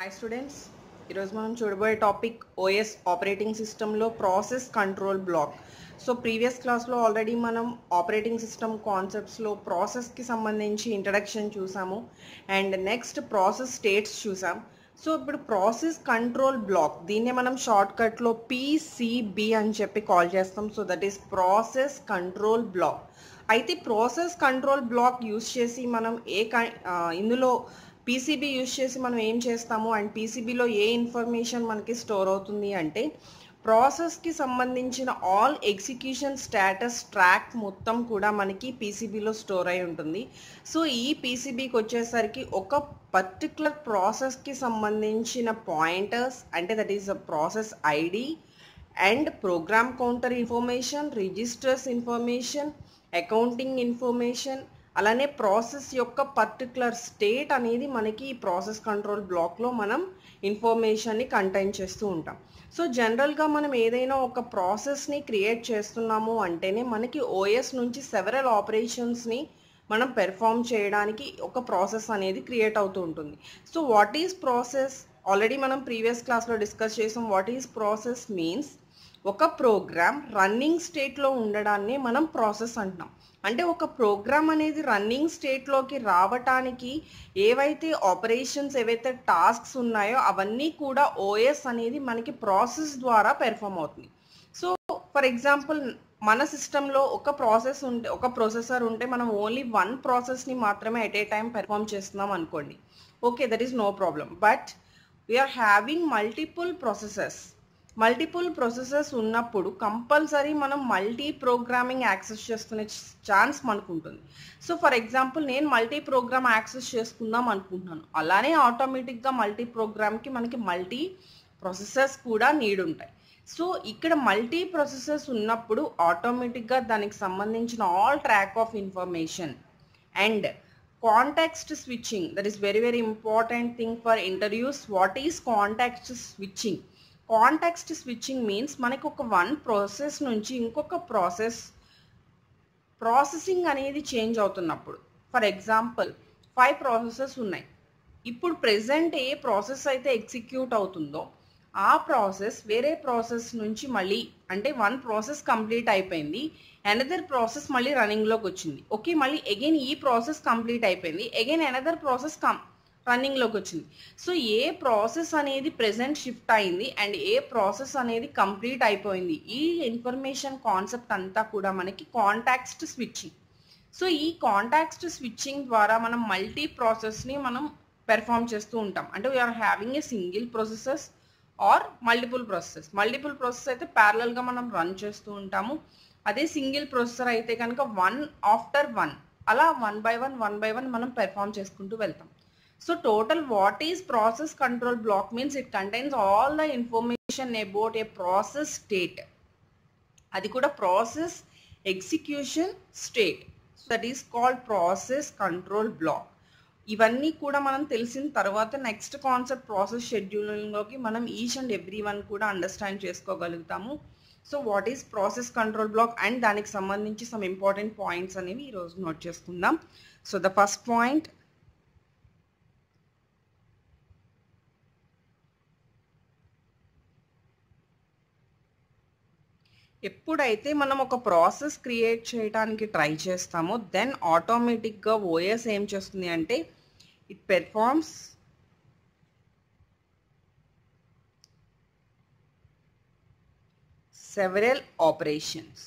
Hi students ఈరోజు మనం చూడబోయే టాపిక్ ఓఎస్ ఆపరేటింగ్ సిస్టంలో process control block so previous క్లాస్లో ఆల్రెడీ మనం ఆపరేటింగ్ సిస్టమ్ కాన్సెప్ట్స్లో ప్రాసెస్కి సంబంధించి ఇంట్రడక్షన్ చూసాము అండ్ నెక్స్ట్ ప్రాసెస్ స్టేట్స్ చూసాం సో ఇప్పుడు ప్రాసెస్ కంట్రోల్ బ్లాక్ దీన్నే మనం షార్ట్ కట్లో పీసీబీ అని చెప్పి కాల్ చేస్తాం so that is process control block అయితే ప్రాసెస్ కంట్రోల్ బ్లాక్ యూస్ చేసి మనం ఏ కై- ఆ, ఇందులో పీసీబీ యూస్ చేసి మనం ఏం చేస్తాము అండ్ పీసీబీలో ఏ ఇన్ఫర్మేషన్ మనకి స్టోర్ అవుతుంది అంటే ప్రాసెస్కి సంబంధించిన ఆల్ ఎగ్జిక్యూషన్ స్టేటస్ ట్రాక్ మొత్తం కూడా మనకి పీసీబీలో స్టోర్ అయి ఉంటుంది సో ఈ పీసీబీకి వచ్చేసరికి ఒక పర్టికులర్ ప్రాసెస్కి సంబంధించిన పాయింటర్స్ అంటే that is a process ID and program counter information registers information accounting information అలానే ప్రాసెస్ యొక్క పర్టికులర్ స్టేట్ అనేది మనకి ఈ ప్రాసెస్ కంట్రోల్ బ్లాక్లో మనం ఇన్ఫర్మేషన్ని కంటైన్ చేస్తూ ఉంటాం సో జనరల్గా మనం ఏదైనా ఒక ప్రాసెస్ని క్రియేట్ చేస్తున్నాము అంటేనే మనకి ఓఎస్ నుంచి సెవరల్ ఆపరేషన్స్ని మనం పెర్ఫామ్ చేయడానికి ఒక ప్రాసెస్ అనేది క్రియేట్ అవుతూ ఉంటుంది so what is process already మనం ప్రీవియస్ క్లాస్లో డిస్కస్ చేసాం వాట్ ఈస్ ప్రాసెస్ మీన్స్ ఒక ప్రోగ్రామ్ రన్నింగ్ స్టేట్లో ఉండడాన్ని మనం ప్రాసెస్ అంటున్నాం అంటే ఒక ప్రోగ్రామ్ అనేది రన్నింగ్ స్టేట్లోకి రావటానికి ఏవైతే ఆపరేషన్స్ ఏవైతే టాస్క్స్ ఉన్నాయో అవన్నీ కూడా ఓఎస్ అనేది మనకి ప్రాసెస్ ద్వారా పెర్ఫామ్ అవుతుంది సో ఫర్ ఎగ్జాంపుల్ మన సిస్టంలో ఒక ప్రాసెస్ ఉంటే ఒక ప్రొసెసర్ ఉంటే మనం ఓన్లీ వన్ ప్రాసెస్ని మాత్రమే ఎట్ ఏ టైం పెర్ఫామ్ చేస్తున్నాం అనుకోండి okay that is no problem but we are having multiple processes multiple processors ఉన్నప్పుడు కంపల్సరీ మనం మల్టీ ప్రోగ్రామింగ్ యాక్సెస్ చేసుకునే ఛాన్స్ మనకు ఉంటుంది సో ఫర్ ఎగ్జాంపుల్ నేను మల్టీ ప్రోగ్రామ్ యాక్సెస్ చేసుకుందాం అనుకుంటున్నాను అలానే ఆటోమేటిక్గా మల్టీ ప్రోగ్రామ్కి మనకి మల్టీ ప్రొసెసర్స్ కూడా నీడ్ ఉంటాయి సో ఇక్కడ మల్టీ ప్రొసెసర్స్ ఉన్నప్పుడు ఆటోమేటిక్గా దానికి సంబంధించిన all track of information and context switching that is very very important thing for interviews what is context switching context switching means మనకి ఒక వన్ ప్రాసెస్ నుంచి ఇంకొక ప్రాసెస్ ప్రాసెసింగ్ అనేది చేంజ్ అవుతున్నప్పుడు ఫర్ ఎగ్జాంపుల్ ఫైవ్ ప్రాసెసెస్ ఉన్నాయి ఇప్పుడు present ఏ process అయితే ఎగ్జిక్యూట్ అవుతుందో ఆ ప్రాసెస్ వేరే ప్రాసెస్ నుంచి మళ్ళీ అంటే వన్ ప్రాసెస్ కంప్లీట్ అయిపోయింది అనదర్ ప్రాసెస్ మళ్ళీ రన్నింగ్లోకి వచ్చింది ఓకే మళ్ళీ అగైన్ ఈ ప్రాసెస్ కంప్లీట్ అయిపోయింది అగైన్ అనదర్ ప్రాసెస్ కం రన్నింగ్లోకి వచ్చింది సో ఏ ప్రాసెస్ అనేది ప్రెసెంట్ షిఫ్ట్ అయింది అండ్ ఏ ప్రాసెస్ అనేది కంప్లీట్ అయిపోయింది ఈ ఇన్ఫర్మేషన్ కాన్సెప్ట్ అంతా కూడా మనకి కాంటాక్స్ట్ స్విచ్చింగ్ సో ఈ కాంటాక్స్ట్ స్విచ్చింగ్ ద్వారా మనం మల్టీ ప్రాసెస్ని మనం పెర్ఫామ్ చేస్తూ ఉంటాం అంటే we are having a single processors or multiple processes multiple process అయితే ప్యారలల్గా మనం రన్ చేస్తూ ఉంటాము అదే సింగిల్ ప్రొసెసర్ అయితే కనుక వన్ ఆఫ్టర్ వన్ అలా one by one one by one మనం పెర్ఫామ్ చేసుకుంటూ వెళ్తాం so total what is process control block means it contains all the information about a process state అది కూడా process execution state so that is called process control block ఇవన్నీ కూడా మనం తెలిసిన తర్వాత నెక్స్ట్ కాన్సెప్ట్ ప్రాసెస్ షెడ్యూలింగ్లోకి మనం ఈచ్ అండ్ ఎవ్రీ వన్ కూడా అండర్స్టాండ్ చేసుకోగలుగుతాము so what is process control block and దానికి సంబంధించి సమ్ ఇంపార్టెంట్ పాయింట్స్ అనేవి ఈరోజు నోట్ చేసుకుందాం సో ద ఫస్ట్ పాయింట్ ఎప్పుడైతే మనం ఒక ప్రాసెస్ క్రియేట్ చేయడానికి ట్రై చేస్తామో దెన్ ఆటోమేటిక్గా ఓఎస్ ఏం చేస్తుంది అంటే it performs several operations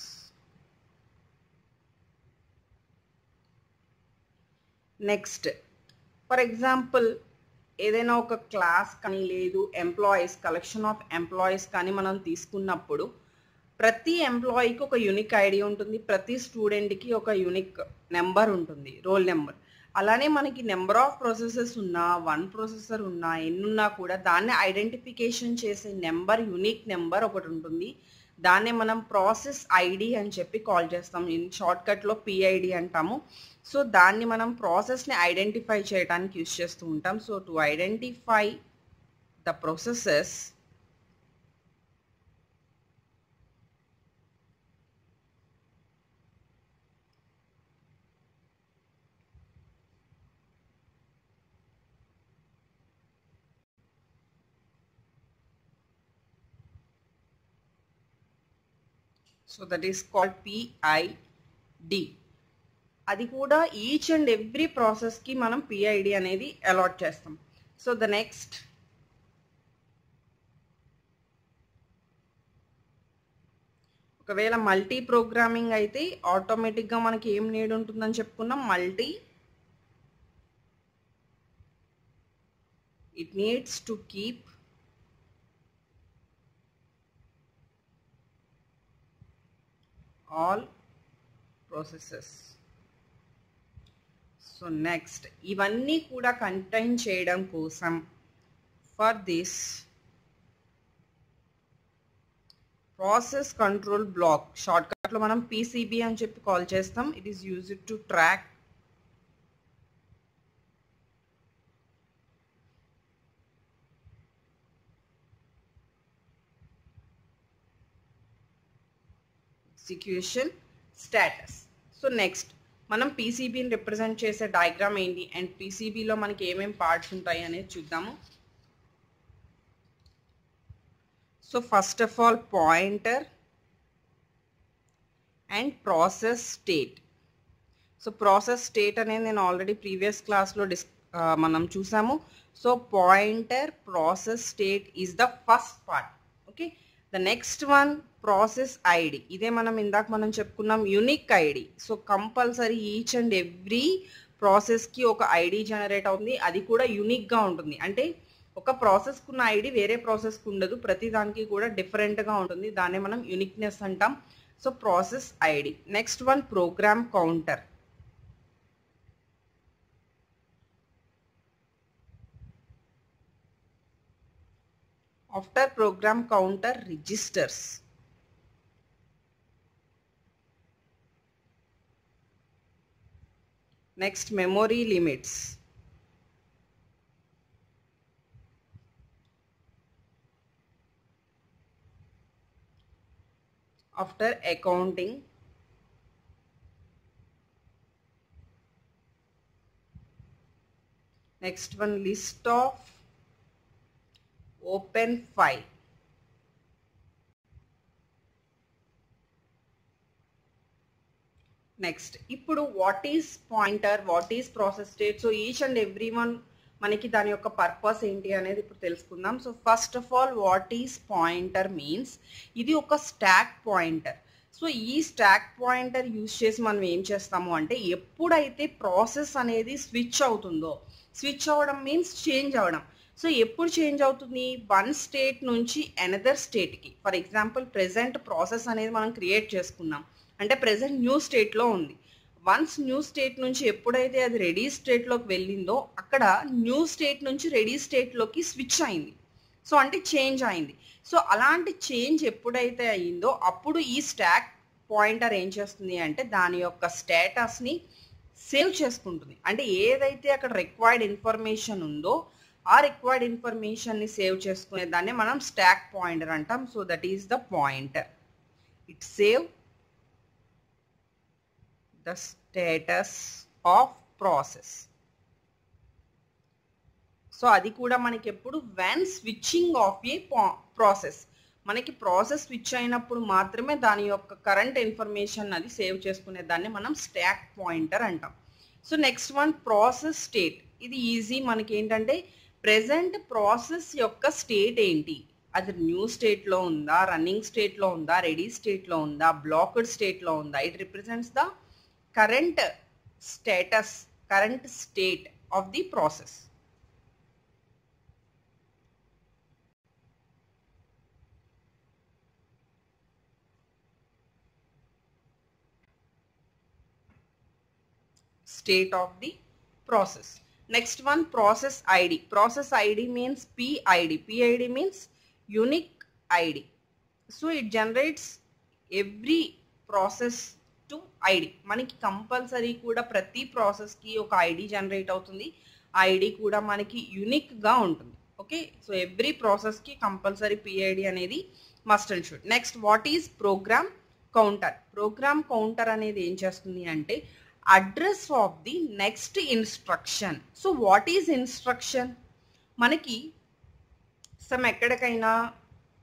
next for example ఏదైనా ఒక క్లాస్ కానీ లేదు ఎంప్లాయీస్ కలెక్షన్ ఆఫ్ ఎంప్లాయీస్ కానీ మనం తీసుకున్నప్పుడు ప్రతి ఎంప్లాయీకి ఒక యూనిక్ ఐడి ఉంటుంది ప్రతి స్టూడెంట్కి ఒక యూనిక్ నెంబర్ ఉంటుంది రోల్ నెంబర్ అలానే మనకి నెంబర్ ఆఫ్ ప్రాసెసెస్ ఉన్నా వన్ ప్రాసెసర్ ఉన్నా ఎన్నున్నా కూడా దాన్ని ఐడెంటిఫికేషన్ చేసే నెంబర్ యూనిక్ నెంబర్ ఒకటి ఉంటుంది దాన్నే మనం ప్రాసెస్ ఐడి అని చెప్పి కాల్ చేస్తాం ఇన్ షార్ట్కట్లో పిఐడి అంటాము సో దాన్ని మనం ప్రాసెస్ని ఐడెంటిఫై చేయడానికి యూస్ చేస్తూ ఉంటాం so to identify the processes so that is called PID అది కూడా ఈచ్ అండ్ ఎవ్రీ ప్రాసెస్కి మనం పిఐడి అనేది అలాట్ చేస్తాం సో ద నెక్స్ట్ ఒకవేళ మల్టీ ప్రోగ్రామింగ్ అయితే ఆటోమేటిక్గా మనకి ఏం నీడ్ ఉంటుందని చెప్పుకున్నాం multi it needs to keep all processes so next ఇవన్నీ కూడా కంటైన్ చేయడం కోసం for this process control block షార్ట్ కట్లో మనం పీసీబీ అని చెప్పి కాల్ చేస్తాం it is use to track execution status so next మనం పీసీబీని రిప్రజెంట్ చేసే డయాగ్రామ్ ఏంటి అండ్ పీసీబీలో మనకి ఏమేమి పార్ట్స్ ఉంటాయి అనేది చూద్దాము so first of all pointer and process state so process state అనేది నేను ఆల్రెడీ ప్రీవియస్ క్లాస్లో డిస్ మనం చూసాము so pointer process state is the first part okay the next one process ID ఇదే మనం ఇందాక మనం చెప్పుకున్నాం unique ID so compulsory each and every ప్రాసెస్కి ఒక ఐడి జనరేట్ అవుతుంది అది కూడా యునిక్గా ఉంటుంది అంటే ఒక ప్రాసెస్కి ఉన్న ఐడి వేరే ప్రాసెస్కి ఉండదు ప్రతి దానికి కూడా డిఫరెంట్గా ఉంటుంది దాన్ని మనం యునిక్నెస్ అంటాం so process ID next one program counter after program counter registers next memory limits after accounting next one list of open file next ఇప్పుడు what is pointer what is process state so each and every one మనకి దాని యొక్క purpose ఏంటి అనేది ఇప్పుడు తెలుసుకుందాం so first of all what is pointer means ఇది ఒక స్టాక్ పాయింటర్ సో ఈ స్టాక్ పాయింటర్ యూజ్ చేసి మనం ఏం చేస్తాము అంటే ఎప్పుడైతే ప్రాసెస్ అనేది స్విచ్ అవుతుందో స్విచ్ అవ్వడం మీన్స్ చేంజ్ అవ్వడం సో ఎప్పుడు చేంజ్ అవుతుంది వన్ స్టేట్ నుంచి అనదర్ స్టేట్కి ఫర్ ఎగ్జాంపుల్ ప్రెసెంట్ ప్రాసెస్ అనేది మనం క్రియేట్ చేసుకున్నాం అంటే ప్రెసెంట్ న్యూ స్టేట్లో ఉంది వన్స్ న్యూ స్టేట్ నుంచి ఎప్పుడైతే అది రెడీ స్టేట్లోకి వెళ్ళిందో అక్కడ న్యూ స్టేట్ నుంచి రెడీ స్టేట్లోకి స్విచ్ అయింది సో అంటే చేంజ్ అయింది సో అలాంటి చేంజ్ ఎప్పుడైతే అయిందో అప్పుడు ఈ స్టాక్ పాయింటర్ ఏం చేస్తుంది అంటే దాని యొక్క స్టేటస్ని సేవ్ చేసుకుంటుంది అంటే ఏదైతే అక్కడ రిక్వైర్డ్ ఇన్ఫర్మేషన్ ఉందో ఆ రిక్వైర్డ్ ఇన్ఫర్మేషన్ని సేవ్ చేసుకునే దాన్ని మనం స్టాక్ పాయింటర్ అంటాం so that is the pointer it save the status of process so అది కూడా మనకి ఎప్పుడు when switching of a process మనకి ప్రాసెస్ స్విచ్ అయినప్పుడు మాత్రమే దాని యొక్క కరెంట్ ఇన్ఫర్మేషన్ అది సేవ్ చేసుకునే దాన్ని మనం స్టాక్ పాయింటర్ అంటాం so next one process state ఇది ఈజీ మనకి ఏంటంటే ప్రెసెంట్ ప్రాసెస్ యొక్క స్టేట్ ఏంటి అది న్యూ స్టేట్లో ఉందా రన్నింగ్ స్టేట్లో ఉందా రెడీ స్టేట్లో ఉందా బ్లాక్డ్ స్టేట్లో ఉందా it represents the current status current state of the process state of the process. Next one process ID. Process ID means PID. PID means unique ID. So it generates every process to ID మనకి compulsory కూడా ప్రతి ప్రాసెస్కి ఒక ID generate అవుతుంది ఆ ID కూడా మనకి యునిక్గా ఉంటుంది ఓకే సో ఎవ్రీ ప్రాసెస్కి కంపల్సరీ పిఐడి అనేది must and should next what is program counter program counter అనేది ఏం చేస్తుంది అంటే address of the next instruction so what is instruction మనకి సమ్ ఎక్కడికైనా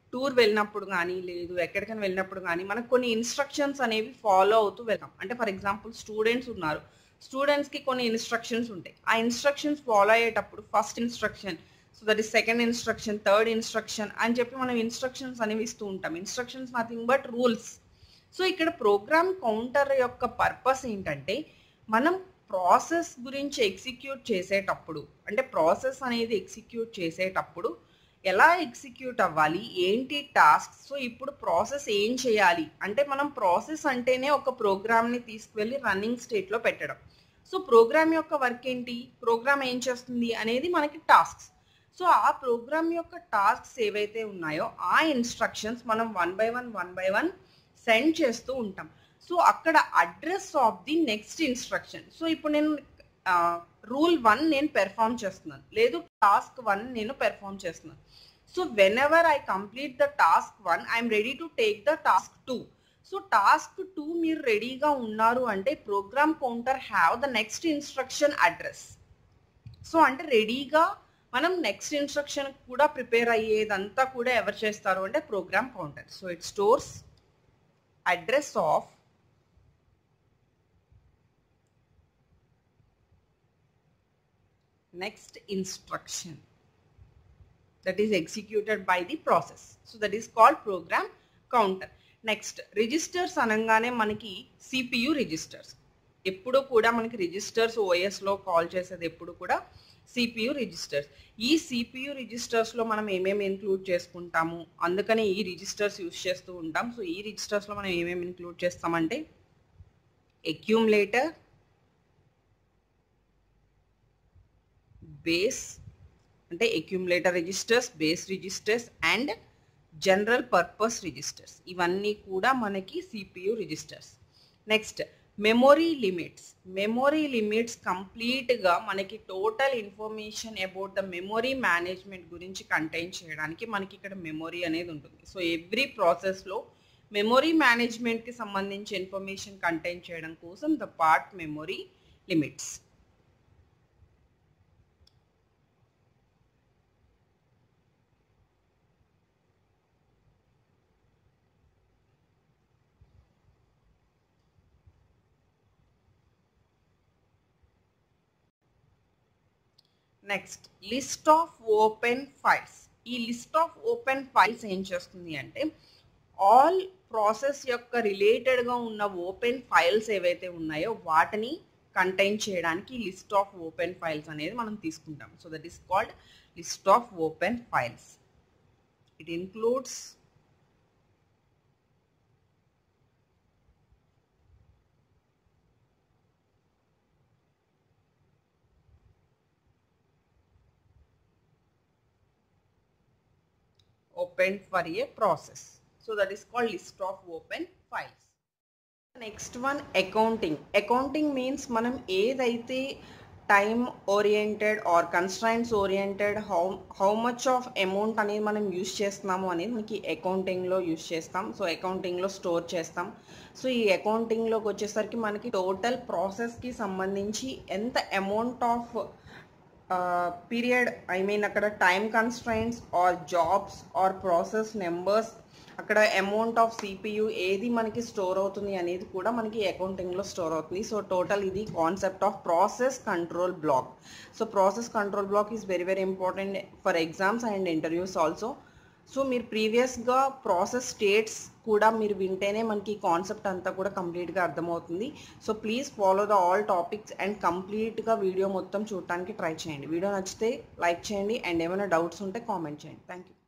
టూర్ వెళ్ళినప్పుడు కానీ లేదు ఎక్కడికైనా వెళ్ళినప్పుడు కానీ మనకు కొన్ని ఇన్స్ట్రక్షన్స్ అనేవి ఫాలో అవుతూ వెళ్తాం అంటే ఫర్ ఎగ్జాంపుల్ స్టూడెంట్స్ ఉన్నారు స్టూడెంట్స్కి కొన్ని ఇన్స్ట్రక్షన్స్ ఉంటాయి ఆ ఇన్స్ట్రక్షన్స్ ఫాలో అయ్యేటప్పుడు first instruction so that is second instruction third instruction అని చెప్పి మనం ఇన్స్ట్రక్షన్స్ అనేవి ఇస్తూ ఉంటాం instructions nothing but rules so ఇక్కడ ప్రోగ్రామ్ కౌంటర్ యొక్క పర్పస్ ఏంటంటే మనం ప్రాసెస్ గురించి ఎగ్జిక్యూట్ చేసేటప్పుడు అంటే ప్రాసెస్ అనేది ఎగ్జిక్యూట్ చేసేటప్పుడు ఎలా ఎగ్జిక్యూట్ అవ్వాలి ఏంటి టాస్క్ సో ఇప్పుడు ప్రాసెస్ ఏం చేయాలి అంటే మనం ప్రాసెస్ అంటేనే ఒక ప్రోగ్రామ్ని తీసుకువెళ్ళి రన్నింగ్ స్టేట్లో పెట్టడం సో ప్రోగ్రామ్ యొక్క వర్క్ ఏంటి ప్రోగ్రామ్ ఏం చేస్తుంది అనేది మనకి టాస్క్స్ సో ఆ ప్రోగ్రామ్ యొక్క టాస్క్స్ ఏవైతే ఉన్నాయో ఆ ఇన్స్ట్రక్షన్స్ మనం one by one one by one send చేస్తూ ఉంటాం సో అక్కడ address of the next instruction so ఇప్పుడు నేను రూల్ వన్ నేను పెర్ఫామ్ చేస్తున్నాను లేదు టాస్క్ వన్ నేను పెర్ఫామ్ చేస్తున్నాను so whenever I complete the task one I'm ready to take the task two so task two మీరు రెడీగా ఉన్నారు అంటే program counter have the next instruction address so అంటే రెడీగా మనం నెక్స్ట్ ఇన్స్ట్రక్షన్ కూడా ప్రిపేర్ అయ్యేదంతా కూడా ఎవరు చేస్తారు అంటే program counter so it stores address of next instruction that is executed by the process. So that is called program counter. Next registers అనగానే మనకి సిపియు రిజిస్టర్స్ ఎప్పుడు కూడా మనకి రిజిస్టర్స్ ఓఎస్లో కాల్ చేసేది ఎప్పుడు కూడా సిపియు రిజిస్టర్స్ ఈ సిపియు రిజిస్టర్స్లో మనం ఏమేమి ఇంక్లూడ్ చేసుకుంటాము అందుకని ఈ రిజిస్టర్స్ యూస్ చేస్తూ ఉంటాం సో ఈ రిజిస్టర్స్లో మనం ఏమేమి ఇంక్లూడ్ చేస్తామంటే ఎక్యూమ్లేటర్ బేస్ అంటే accumulator registers base registers and general purpose registers ఇవన్నీ కూడా మనకి CPU registers next memory limits memory limits కంప్లీట్గా మనకి total information about the memory management గురించి కంటైన్ చేయడానికి మనకి ఇక్కడ మెమొరీ అనేది ఉంటుంది సో ఎవ్రీ ప్రాసెస్లో మెమొరీ మేనేజ్మెంట్కి సంబంధించి ఇన్ఫర్మేషన్ కంటైన్ చేయడం కోసం the part memory limits next list of open files ఈ లిస్ట్ ఆఫ్ ఓపెన్ ఫైల్స్ ఏం చేస్తుంది అంటే ఆల్ ప్రాసెస్ యొక్క రిలేటెడ్గా ఉన్న ఓపెన్ ఫైల్స్ ఏవైతే ఉన్నాయో వాటిని కంటైన్ చేయడానికి లిస్ట్ ఆఫ్ ఓపెన్ ఫైల్స్ అనేది మనం తీసుకుంటాం so that is called list of open files it includes opened for a process. So that is called list of open files. Next one accounting accounting means మనం ఏదైతే time oriented or constraints oriented how how much of amount అనేది మనం use చేస్తున్నాము అనేది మనకి అకౌంటింగ్లో use చేస్తాం so అకౌంటింగ్లో స్టోర్ చేస్తాం సో ఈ అకౌంటింగ్లోకి వచ్చేసరికి మనకి టోటల్ ప్రాసెస్కి సంబంధించి ఎంత amount of period I mean అక్కడ time constraints or jobs or process numbers అక్కడ అమౌంట్ ఆఫ్ సిపియు ఏది మనకి స్టోర్ అవుతుంది అనేది కూడా మనకి అకౌంటింగ్లో స్టోర్ అవుతుంది సో టోటల్ ఇది concept of process control block so process control block is very very important for exams and interviews also so మీరు ప్రీవియస్గా ప్రాసెస్ స్టేట్స్ కూడా మీరు వింటేనే మనకి కాన్సెప్ట్ అంతా కూడా కంప్లీట్గా అర్థమవుతుంది so please follow the all topics and కంప్లీట్గా వీడియో మొత్తం చూడటానికి ట్రై చేయండి వీడియో నచ్చితే లైక్ చేయండి అండ్ ఏమైనా డౌట్స్ ఉంటే కామెంట్ చేయండి థ్యాంక్ యూ